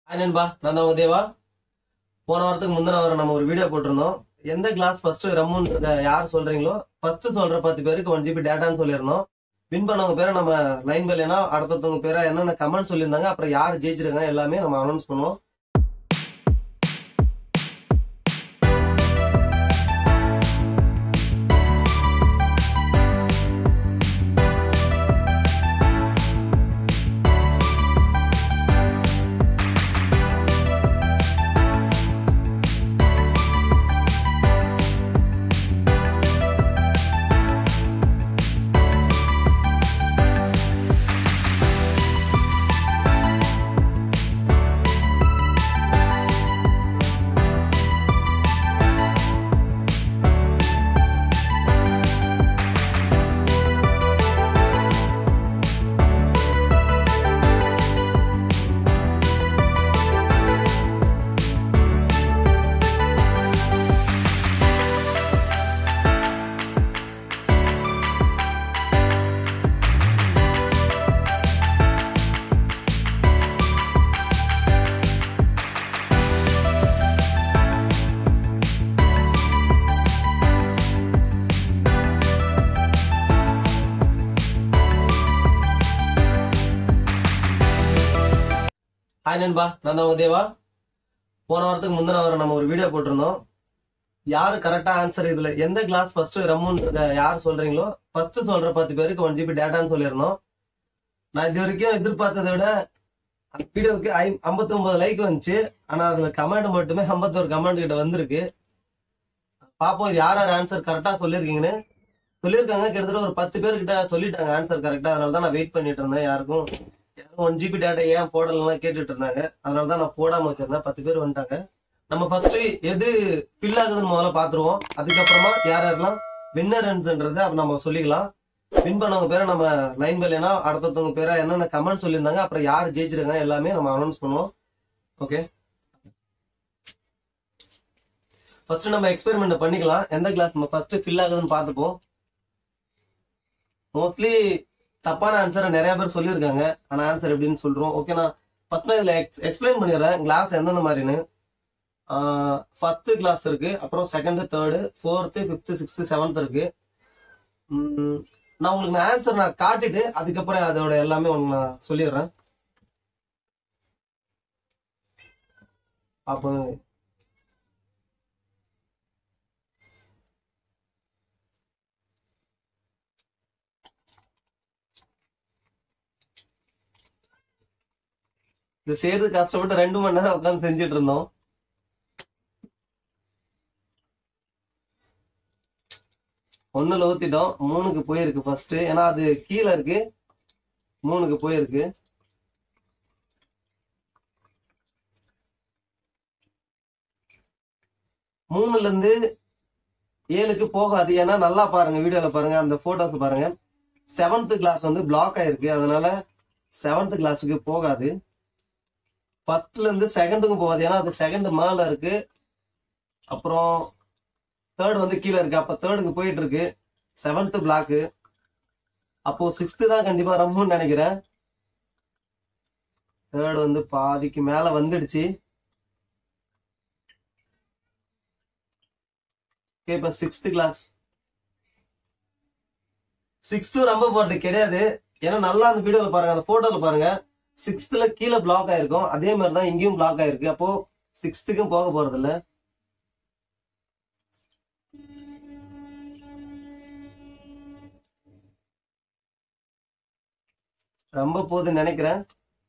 hi நண்பா நான் தான் உங்க தேவா போன வாரத்துக்கு முந்தின வாரம் நம்ம ஒரு வீடியோ போட்டிருந்தோம் எந்த கிளாஸ் ஃபர்ஸ்ட் ரம்முன்றத யார் சொல்றீங்களோ ஃபர்ஸ்ட் சொல்ற பத்து பேருக்கு ஒன் ஜிபி டேட்டான்னு சொல்லியிருந்தோம் வின் பண்ணவங்க பேரை நம்ம லைன் பல்லைனா அடுத்தவங்க பேரை என்னென்ன கமெண்ட் சொல்லியிருந்தாங்க அப்புறம் யார் ஜெயிச்சிருக்காங்க எல்லாமே நம்ம அனௌன்ஸ் பண்ணுவோம் ஹாய் நண்பா நான் தான் உங்க தேவா போன வாரத்துக்கு முந்தின வாரம் நம்ம ஒரு வீடியோ போட்டிருந்தோம் யாரு கரெக்டா ஆன்சர் இதுல எந்த கிளாஸ் ஃபர்ஸ்ட் ரம்முன்றத யார் சொல்றீங்களோ ஃபர்ஸ்ட் சொல்ற பத்து பேருக்கு ஒன் ஜிபி டேட்டான்னு சொல்லியிருந்தோம் நான் இது வரைக்கும் எதிர்பார்த்ததை விட அந்த வீடியோவுக்கு ஐ ஐம்பத்தி ஒன்பது லைக் வந்துச்சு ஆனா அதுல கமெண்ட் மட்டுமே ஐம்பத்தோரு கமெண்ட் கிட்ட வந்திருக்கு பாப்போம் இது யார் யார் ஆன்சர் கரெக்டா சொல்லியிருக்கீங்கன்னு சொல்லியிருக்காங்க கிட்டத்தட்ட ஒரு பத்து பேர்கிட்ட சொல்லிட்டாங்க ஆன்சர் கரெக்டா அதனால தான் நான் வெயிட் பண்ணிட்டு இருந்தேன் யாருக்கும் யாரும் ஒன் ஜிபி டேட்டா ஏன் போடலாம் கேட்டுட்டு இருந்தாங்க அதனால தான் நான் போடாம வச்சிருந்தேன் பத்து பேர் வந்துட்டாங்க நம்ம ஃபர்ஸ்ட் எது ஃபில் ஆகுதுன்னு முதல்ல பாத்துருவோம் அதுக்கப்புறமா யார் யாரெல்லாம் வின்னர்ன்றதை அப்ப நம்ம சொல்லிக்கலாம் வின் பண்ணவங்க பேரை நம்ம லைன் பல்லைனா அடுத்தவங்க பேரை என்னென்ன கமெண்ட் சொல்லியிருந்தாங்க அப்புறம் யார் ஜெயிச்சிருக்காங்க எல்லாமே நம்ம அனௌன்ஸ் பண்ணுவோம் ஓகே ஃபர்ஸ்ட் நம்ம எக்ஸ்பெரிமெண்ட் பண்ணிக்கலாம் எந்த கிளாஸ் நம்ம ஃபர்ஸ்ட் ஃபில் ஆகுதுன்னு பார்த்துப்போம் மோஸ்ட்லி தப்பான ஆன்சரை நிறைய பேர் சொல்லியிருக்காங்க ஆனா ஆன்சர் எப்படின்னு சொல்றோம் ஓகே நான் ஃபர்ஸ்ட் நான் இதுல எக்ஸ்பிளைன் பண்ணிடுறேன் கிளாஸ் எந்தெந்த மாதிரின்னு ஃபர்ஸ்ட் கிளாஸ் இருக்கு அப்புறம் second third fourth fifth sixth seventh இருக்கு உம், நான் உங்களுக்கு நான் ஆன்சர் நான் காட்டிட்டு அதுக்கப்புறம் அதோட எல்லாமே உங்களுக்கு நான் சொல்லிடுறேன் அப்போ இது செய்யறது கஷ்டப்பட்டு ரெண்டு மணி நேரம் உட்காந்து செஞ்சுட்டு இருந்தோம் ஒண்ணுல ஊத்திட்டோம் மூணுக்கு போயிருக்கு ஃபர்ஸ்ட் ஏன்னா அது கீழே இருக்கு மூணுக்கு போயிருக்கு மூணுல இருந்து ஏழுக்கு போகாது ஏன்னா நல்லா பாருங்க வீடியோல பாருங்க அந்த போட்டோஸ் பாருங்க செவன்த் கிளாஸ் வந்து பிளாக் ஆயிருக்கு அதனால செவன்த் கிளாஸுக்கு போகாது ஃபர்ஸ்ட்ல இருந்து செகண்டுக்கும் போகாது ஏன்னா அது செகண்ட் மேல இருக்கு அப்புறம் தேர்ட் வந்து கீழே இருக்கு அப்ப தேர்டுக்கு போயிட்டு இருக்கு செவன்த் பிளாக்கு அப்போ சிக்ஸ்த் தான் கண்டிப்பா ரம்முன்னு நினைக்கிறேன் தேர்ட் வந்து பாதிக்கு மேல வந்துடுச்சு ஓகே இப்ப சிக்ஸ்த் கிளாஸ் சிக்ஸ்த்தும் ரொம்ப போறது கிடையாது ஏன்னா நல்லா அந்த வீடியோல பாருங்க அந்த போட்டோல பாருங்க சிக்ஸ்த்ல கீழே பிளாக் ஆயிருக்கும் அதே மாதிரி தான் இங்கேயும் பிளாக் ஆயிருக்கு அப்போ சிக்ஸ்த்துக்கும் போக போறது இல்ல ரொம்ப போகுதுன்னு நினைக்கிறேன்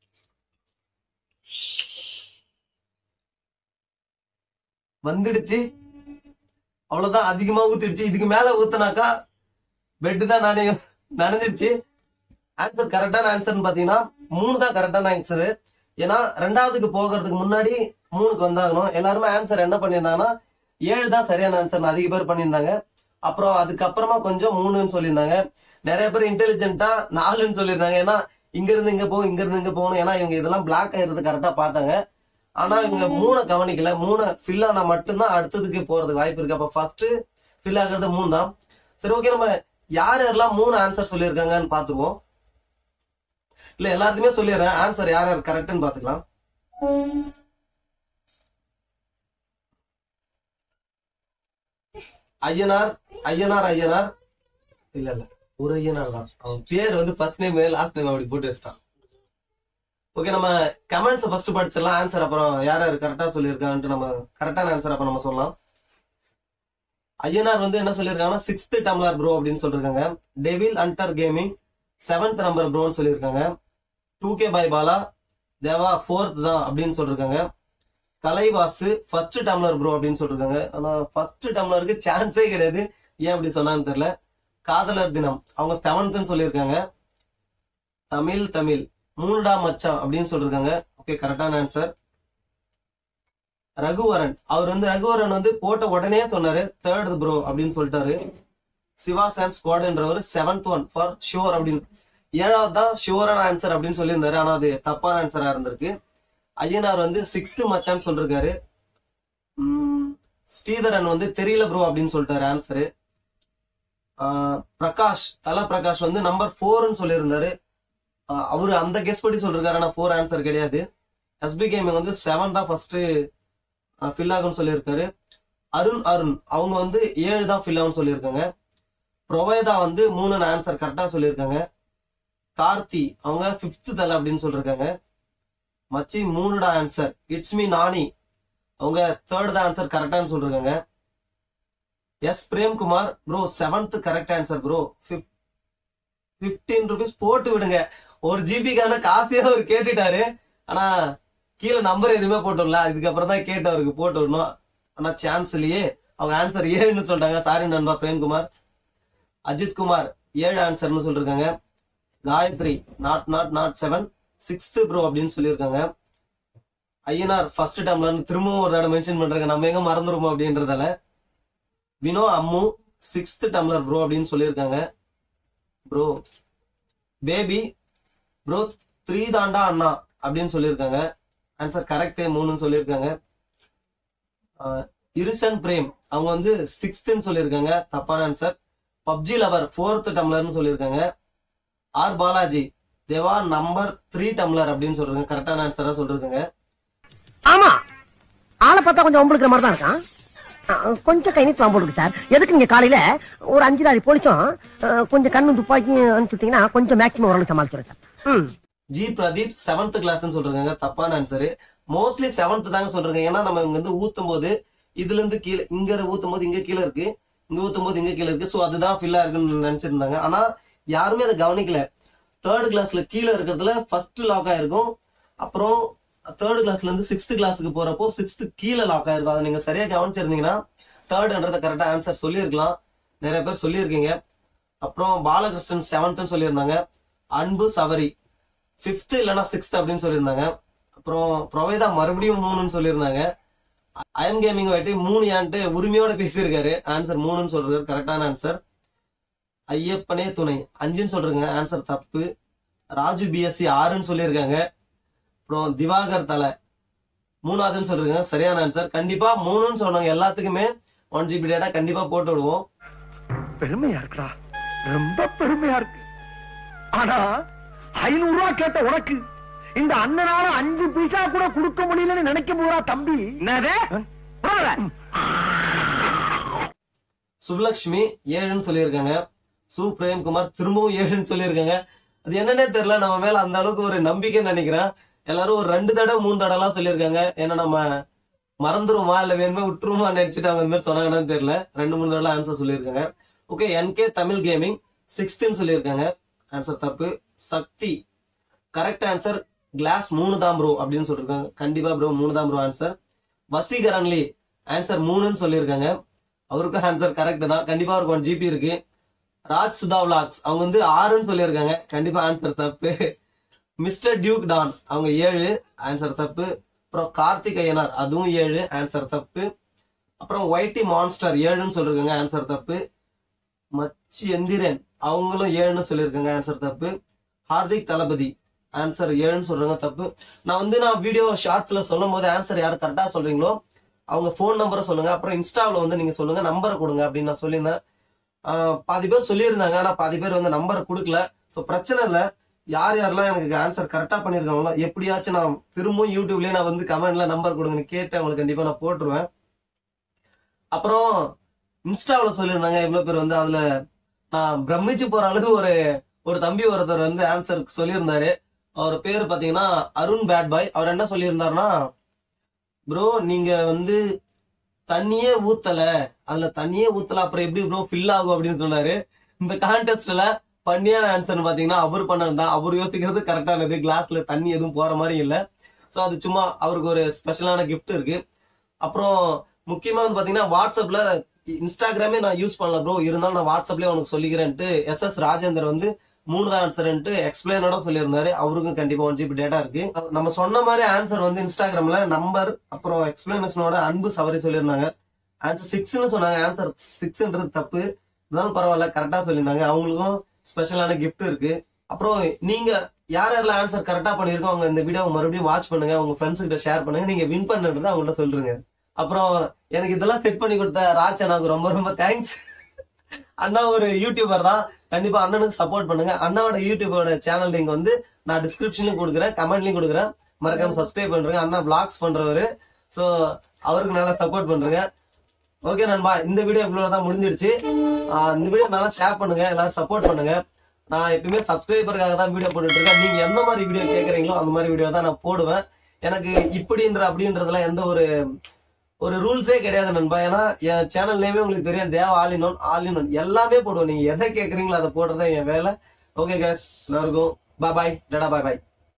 வந்துடுச்சு அவ்வளவுதான் அதிகமா ஊத்திடுச்சு இதுக்கு மேல ஊத்துனாக்கா பெட் தான் நானே நனைஞ்சிடுச்சு ஆன்சர் கரெக்டான ஆன்சர்னு பாத்தீங்கன்னா மூணு தான் கரெக்டான ஆன்சரு ஏன்னா ரெண்டாவதுக்கு போகிறதுக்கு முன்னாடி மூணுக்கு வந்தாகணும் எல்லாருமே ஆன்சர் என்ன பண்ணியிருந்தாங்கன்னா ஏழு தான் சரியான ஆன்சர் அதிக பேர் பண்ணியிருந்தாங்க அப்புறம் அதுக்கப்புறமா கொஞ்சம் மூணுன்னு சொல்லியிருந்தாங்க நிறைய பேர் இன்டெலிஜென்ட்டா நாலுன்னு சொல்லியிருந்தாங்க ஏன்னா இங்க இருந்து இங்க போகும் இங்க இருந்து இங்க போகணும் ஏன்னா இவங்க இதெல்லாம் பிளாக் ஆயிருந்து கரெக்டா பார்த்தாங்க ஆனா இவங்க மூணை கவனிக்கல மூணை ஃபில் ஆனா மட்டும்தான் அடுத்ததுக்கு போறதுக்கு வாய்ப்பு இருக்கு அப்ப ஃபர்ஸ்ட் ஃபில் ஆகுறது மூணு தான் சரி ஓகே நம்ம யார் யாரெல்லாம் மூணு ஆன்சர் சொல்லியிருக்காங்கன்னு பாத்துக்குவோம் இல்ல எல்லாத்தையுமே சொல்லிடுறேன் ஆன்சர் யார் யார் கரெக்ட்னு பாத்துக்கலாம் ஐயனார் ஐயனார் ஐயனார் இல்ல இல்ல ஒரு ஐயனார் தான் அவன் பேர் வந்து ஃபர்ஸ்ட் நேம் லாஸ்ட் நேம் அப்படி போட்டு வச்சிட்டான் ஓகே நம்ம கமெண்ட்ஸ் ஃபர்ஸ்ட் படிச்சிடலாம் ஆன்சர் அப்புறம் யார் யார் கரெக்டா சொல்லியிருக்கான்ட்டு நம்ம கரெக்டான ஆன்சர் அப்ப நம்ம சொல்லலாம் ஐயனார் வந்து என்ன சொல்லியிருக்காங்கன்னா சிக்ஸ்த் டம்ளர் ப்ரோ அப்படின்னு சொல்லியிருக்காங்க devil under gaming seventh number ப்ரோன்னு சொல்லியிருக்காங்க two K by Bala Deva fourth தான் அப்படின்னு சொல்லியிருக்காங்க கலைவாசு ஃபர்ஸ்ட் டம்ளர் ப்ரோ அப்படின்னு சொல்லியிருக்காங்க ஆனா ஃபர்ஸ்ட் டம்ளருக்கு சான்ஸே கிடையாது ஏன் அப்படி சொன்னான்னு தெரியல காதலர் தினம் அவங்க செவன்த்னு சொல்லியிருக்காங்க தமிழ் தமிழ் மூணுடா மச்சான் அப்படின்னு சொல்லியிருக்காங்க ஓகே கரெக்டான ஆன்சர் ரகுவரன் அவர் வந்து ரகுவரன் வந்து போட்ட உடனே சொன்னாரு தேர்ட் ப்ரோ அப்படின்னு சொல்லிட்டாரு சிவா சான் ஸ்குவாட்ன்றவர் செவன்த் ஒன் ஃபார் ஷுவர் அப்படின்னு ஏழாவது தான் ஷுவரான ஆன்சர் அப்படின்னு சொல்லியிருந்தாரு ஆனா அது தப்பான ஆன்சரா இருந்திருக்கு ஐயனார் வந்து சிக்ஸ்த் மச்சான்னு சொல்லிருக்காரு உம், ஸ்ரீதரன் வந்து தெரியல ப்ரோ அப்படின்னு சொல்லிட்டாரு ஆன்சரு பிரகாஷ் தல பிரகாஷ் வந்து நம்பர் ஃபோர்னு சொல்லியிருந்தாரு ஆஹ் அவரு அந்த கெஸ் படி சொல்லிருக்காரு ஆனா ஃபோர் ஆன்சர் கிடையாது எஸ்பி கேமிங் வந்து செவன் தான் ஃபர்ஸ்ட் ஃபில் ஆகும்னு சொல்லியிருக்காரு அருண் அருண் அவங்க வந்து ஏழு தான் ஃபில் ஆகும்னு சொல்லியிருக்காங்க ப்ரொவைதா வந்து மூணு ஆன்சர் கரெக்டா சொல்லியிருக்காங்க கார்த்தி அவங்க ஃபிஃப்த் தலை அப்படின்னு சொல்லியிருக்காங்க மச்சி மூணுடா ஆன்சர் இட்ஸ் மீ நானி அவங்க தேர்ட் தான் ஆன்சர் கரெக்டான்னு சொல்லிருக்காங்க S Premkumar bro seventh correct answer bro fifteen rupees போட்டு விடுங்க ஒரு ஜிபிக்கான காசே அவர் கேட்டுட்டாரு ஆனா கீழே நம்பர் எதுவுமே போட்டுடல இதுக்கப்புறம் தான் கேட்டு அவருக்கு போட்டு விடணும் ஆனா சான்ஸ் இல்லையே அவங்க ஆன்சர் ஏழுன்னு சொல்றாங்க சாரி நண்பா பிரேம்குமார் அஜித் குமார் ஏழு ஆன்சர்னு சொல்லிருக்காங்க Gayathri not not not seven sixth bro அப்படின்னு சொல்லியிருக்காங்க ஐயனார் ஃபர்ஸ்ட் டம்லர்னு திரும்பவும் ஒரு தடவை மென்ஷன் பண்றாங்க நம்ம எங்க மறந்துருமோ அப்படின்றதால Vino Ammu sixth tumbler bro அப்படின்னு சொல்லியிருக்காங்க ப்ரோ பேபி ப்ரோ த்ரீ தாண்டா அண்ணா அப்படின்னு சொல்லியிருக்காங்க ஆன்சர் கரெக்ட் மூணுன்னு சொல்லியிருக்காங்க ஆஹ் இருசன் பிரேம் அவங்க வந்து சிக்ஸ்த்னு சொல்லியிருக்காங்க தப்பான ஆன்சர் பப்ஜி லவர் ஃபோர்த் டம்ளர்னு சொல்லியிருக்காங்க R Balaji Deva number three tumbler அப்படின்னு சொல்றாங்க கரெக்டான ஆன்சரா சொல்லிருக்காங்க ஆமா ஆளை பார்த்தா கொஞ்சம் ஒம்பளுக்கிற மாதிரி தான் இருக்கான் ஆ, கொஞ்சம் கை நீட்டு போடுங்க சார் எதுக்கு நீங்க காலையில ஒரு அஞ்சு நாள் போலிச்சோம் கொஞ்சம் கண்ணு துப்பாக்கியும் அனுப்பிச்சுட்டீங்கன்னா கொஞ்சம் மேக்ஸிமம் ஓரளவு சமாளிச்சுறேன் சார் ம் ஜி பிரதீப் செவன்த் கிளாஸ்னு சொல்றாங்க தப்பான ஆன்சரு மோஸ்ட்லி செவன்த் தாங்க சொல்றாங்க ஏன்னா நம்ம இங்க வந்து ஊத்தும் போது இதுல இருந்து கீழே இங்க ஊத்தும் போது இங்க கீழே இருக்கு இங்க ஊத்தும் போது இங்க கீழே இருக்கு சோ அதுதான் ஃபில்லா இருக்குன்னு நினைச்சிருந்தாங்க ஆனா யாருமே அதை கவனிக்கல தேர்ட் கிளாஸ்ல கீழே இருக்கிறதுல ஃபர்ஸ்ட் லாக் ஆயிருக்கும் அப்புறம் தேர்ட் கிளாஸ்ல இருந்து சிக்ஸ்த் கிளாஸுக்கு போறப்போ சிக்ஸ்த் கீழே லாக் ஆயிருக்கும் அதை நீங்க சரியா கவனிச்சிருந்தீங்கன்னா தேர்ட்ன்றத கரெக்டா ஆன்சர் சொல்லியிருக்கலாம் நிறைய பேர் சொல்லியிருக்கீங்க அப்புறம் பாலகிருஷ்ணன் செவன்த்னு சொல்லியிருந்தாங்க அன்பு சவரி ஃபிஃப்த் இல்லைன்னா சிக்ஸ்த் அப்படின்னு சொல்லியிருந்தாங்க அப்புறம் ப்ரொவைதா மறுபடியும் மூணுன்னு சொல்லியிருந்தாங்க ஐஎம் கேமிங் வாட்டி மூணு ஏன்ட்டு உரிமையோட பேசியிருக்காரு ஆன்சர் மூணுன்னு சொல்றாரு கரெக்டான ஆன்சர் ஐயப்பனே துணை அஞ்சுன்னு சொல்றாங்க ஆன்சர் தப்பு ராஜு பிஎஸ்சி ஆறுன்னு சொல்லியிருக்காங்க அப்புறம் திவாகர் தலை மூணாவதுன்னு சொல்றாங்க சரியான ஆன்சர் கண்டிப்பா மூணுன்னு சொன்னவங்க எல்லாத்துக்குமே ஒன் ஜிபி டேட்டா கண்டிப்பா போட்டு விடுவோம் பெருமையா இருக்குடா ரொம்ப பெருமையா இருக்கு ஆனா ஐநூறு ரூபாய் கேட்ட உனக்கு இந்த அண்ணனால அஞ்சு பைசா கூட கொடுக்க முடியலன்னு நினைக்க போறா தம்பி என்னது சுப்லக்ஷ்மி ஏழுன்னு சொல்லியிருக்காங்க சு பிரேம்குமார் திரும்பவும் ஏழுன்னு சொல்லியிருக்காங்க அது என்னன்னே தெரியல நம்ம மேல அந்த அளவுக்கு ஒரு நம்பிக்கைன்னு நினைக்கிறேன் எல்லாரும் ஒரு ரெண்டு தடவை மூணு தடவைலாம் சொல்லியிருக்காங்க ஏன்னா நம்ம மறந்துருமா இல்ல வேணுமே விட்டுருமா நினைச்சிட்டு அவங்க இந்த மாதிரி சொன்னாங்கன்னு தெரியல ரெண்டு மூணு தடவை ஆன்சர் சொல்லியிருக்காங்க ஓகே என்கே தமிழ் கேமிங் சிக்ஸ்த்னு சொல்லியிருக்காங்க ஆன்சர் தப்பு சக்தி கரெக்ட் ஆன்சர் கிளாஸ் மூணு தான் ப்ரோ அப்படின்னு சொல்லியிருக்காங்க கண்டிப்பா ப்ரோ மூணு தான் ப்ரோ ஆன்சர் வசீகரன்லி ஆன்சர் மூணுன்னு சொல்லியிருக்காங்க அவருக்கும் ஆன்சர் கரெக்ட் தான் கண்டிப்பா அவருக்கு ஒன் ஜிபி இருக்கு ராஜ் சுதா விளாக்ஸ் அவங்க வந்து ஆறுன்னு சொல்லியிருக்காங்க கண்டிப்பா ஆன்சர் தப்பு மிஸ்டர் டியூக் டான் அவங்க ஏழு ஆன்சர் தப்பு அப்புறம் கார்த்திக் ஐயனார் அதுவும் ஏழு ஆன்சர் தப்பு அப்புறம் ஒயிட்டி மான்ஸ்டர் ஏழுன்னு சொல்லிருக்காங்க ஆன்சர் தப்பு மச்சி எந்திரன் அவங்களும் ஏழுன்னு சொல்லியிருக்காங்க ஆன்சர் தப்பு ஹார்திக் தளபதி ஆன்சர் ஏழுன்னு சொல்றாங்க தப்பு நான் வந்து நான் வீடியோ ஷார்ட்ஸ்ல சொல்லும் போது ஆன்சர் யார் கரெக்டா சொல்றீங்களோ அவங்க ஃபோன் நம்பரை சொல்லுங்க அப்புறம் இன்ஸ்டாவில் வந்து நீங்க சொல்லுங்க நம்பரை கொடுங்க அப்படின்னு நான் சொல்லியிருந்தேன் ஆஹ் பாதி பேர் சொல்லியிருந்தாங்க ஆனா பாதி பேர் வந்து நம்பரை கொடுக்கல ஸோ பிரச்சனை இல்லை யார் யாரெல்லாம் எனக்கு ஆன்சர் கரெக்டா பண்ணிருக்காங்களோ எப்படியாச்சும் நான் திரும்பவும் யூடியூப்லயே நான் வந்து கமெண்ட்ல நம்பர் கொடுங்கன்னு கேட்டு அவங்களுக்கு கண்டிப்பா நான் போட்டுருவேன் அப்புறம் இன்ஸ்டாவில் சொல்லியிருந்தாங்க இவ்வளவு பேர் வந்து அதுல நான் பிரமிச்சு போற அளவுக்கு ஒரு ஒரு தம்பி ஒருத்தர் வந்து ஆன்சர் சொல்லியிருந்தாரு அவர் பேர் பாத்தீங்கன்னா அருண் பேட் பாய் அவர் என்ன சொல்லியிருந்தாருன்னா ப்ரோ நீங்க வந்து தண்ணியே ஊத்தல அதுல தண்ணியே ஊத்தல அப்புறம் எப்படி ப்ரோ ஃபில் ஆகும் அப்படின்னு சொன்னாரு இந்த கான்டெஸ்ட்ல பண்ணியான ஆன்சர் பாத்தீங்கன்னா அவர் பண்ணது தான் அவர் யோசிக்கிறது கரெக்டானது கிளாஸ்ல தண்ணி எதுவும் போற மாதிரி இல்ல சோ அது சும்மா அவருக்கு ஒரு ஸ்பெஷலான கிஃப்ட் இருக்கு அப்புறம் முக்கியமா வந்து பாத்தீங்கன்னா வாட்ஸ்அப்ல இன்ஸ்டாகிராமே நான் யூஸ் பண்ணல ப்ரோ இருந்தாலும் நான் வாட்ஸ்அப்லயே உனக்கு சொல்லிக்கிறேன்ட்டு எஸ் எஸ் ராஜேந்தர் வந்து மூணு தான் ஆன்சர்ன்ட்டு எக்ஸ்பிளைனோட சொல்லியிருந்தாரு அவருக்கும் கண்டிப்பா ஒன் ஜிபி டேட்டா இருக்கு நம்ம சொன்ன மாதிரி ஆன்சர் வந்து இன்ஸ்டாகிராம்ல நம்பர் அப்புறம் எக்ஸ்பிளனேஷனோட அன்பு சவரி சொல்லியிருந்தாங்க ஆன்சர் சிக்ஸ்னு சொன்னாங்க ஆன்சர் சிக்ஸ்ன்றது தப்பு இருந்தாலும் பரவாயில்ல கரெக்டா சொல்லியிருந்தாங்க அவங்களுக்கும் ஸ்பெஷலான கிஃப்ட் இருக்கு அப்புறம் நீங்க யார் யாரெல்லாம் ஆன்சர் கரெக்டா பண்ணிருக்கோம் அவங்க இந்த வீடியோ மறுபடியும் வாட்ச் பண்ணுங்க உங்க ஃப்ரெண்ட்ஸ் கிட்ட ஷேர் பண்ணுங்க நீங்க வின் பண்ணுறது அவங்கள்ட்ட சொல்றீங்க அப்புறம் எனக்கு இதெல்லாம் செட் பண்ணி கொடுத்த ராஜ் அண்ணாவுக்கு ரொம்ப ரொம்ப தேங்க்ஸ் அண்ணா ஒரு யூடியூபர் தான் கண்டிப்பா அண்ணனுக்கு சப்போர்ட் பண்ணுங்க அண்ணாவோட யூடியூபோட சேனல் லிங்க் வந்து நான் டிஸ்கிரிப்ஷன்லயும் கொடுக்குறேன் கமெண்ட்லயும் கொடுக்குறேன் மறக்காம சப்ஸ்கிரைப் பண்றேங்க அண்ணா பிளாக்ஸ் பண்றவரு சோ அவருக்கு நல்லா சப்போர்ட் பண்றேங்க ஓகே நண்பா இந்த வீடியோ இவ்வளவு தான் முடிஞ்சிருச்சு ஆஹ் இந்த வீடியோ நல்லா ஷேர் பண்ணுங்க எல்லாரும் சப்போர்ட் பண்ணுங்க நான் எப்பயுமே சப்ஸ்கிரைபருக்காக தான் வீடியோ போட்டுட்டு இருக்கேன் நீங்க எந்த மாதிரி வீடியோ கேக்குறீங்களோ அந்த மாதிரி வீடியோ தான் நான் போடுவேன் எனக்கு இப்படின்ற அப்படின்றதுலாம் எந்த ஒரு ஒரு ரூல்ஸே கிடையாது நண்பா ஏன்னா என் சேனல் நேமே உங்களுக்கு தெரியும் Deva all in one all in one எல்லாமே போடுவோம் நீங்க எதை கேக்குறீங்களோ அதை போடுறதா என் வேலை ஓகே கேஸ் எல்லாருக்கும் பாய் பாய் டடா பாய் பாய்